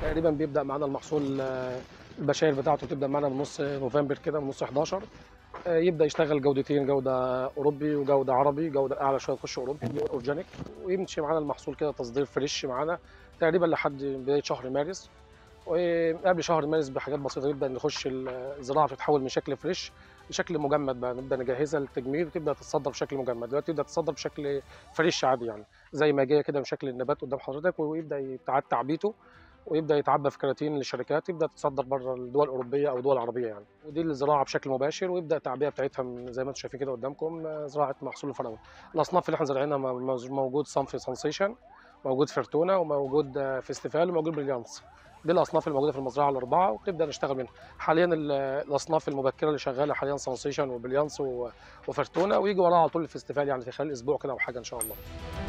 تقريبا بيبدا معانا المحصول آه، البشاير بتاعته تبدا معانا من نص نوفمبر كده من نص 11 آه، يبدا يشتغل جودتين جوده اوروبي وجوده عربي جوده اعلى شويه تخش اوروبي اورجانيك ويمشي معانا المحصول كده تصدير فريش معانا تقريبا لحد بدايه شهر مارس وقبل شهر مارس بحاجات بسيطه يبدا نخش الزراعه تتحول من شكل فريش لشكل مجمد بقى نبدا نجهزها للتجميد وتبدا تتصدر بشكل مجمد دلوقتي تبدا تتصدر بشكل فريش عادي يعني زي ما جايه كده من شكل النبات قدام حضرتك ويبدا يتعاد تعبيته ويبدا يتعبى في كراتين للشركات يبدا تتصدر بره الدول الاوروبيه او الدول العربيه يعني ودي الزراعه بشكل مباشر ويبدا التعبئه بتاعتها من- زي ما انتم شايفين كده قدامكم آه، زراعه محصول الفراوله الاصناف اللي احنا زارعينها م- موجود صنف سنسيشن موجود فرتونه وموجود آه، فيستيفال وموجود بريليانس دي الاصناف الموجوده في المزرعه الاربعه وبنبدا نشتغل منها حاليا ال- الاصناف المبكره اللي شغاله حاليا سنسيشن وبريليانس و- وفرتونه ويجي وراها على طول الفيستيفال يعني في خلال اسبوع كده او حاجه ان شاء الله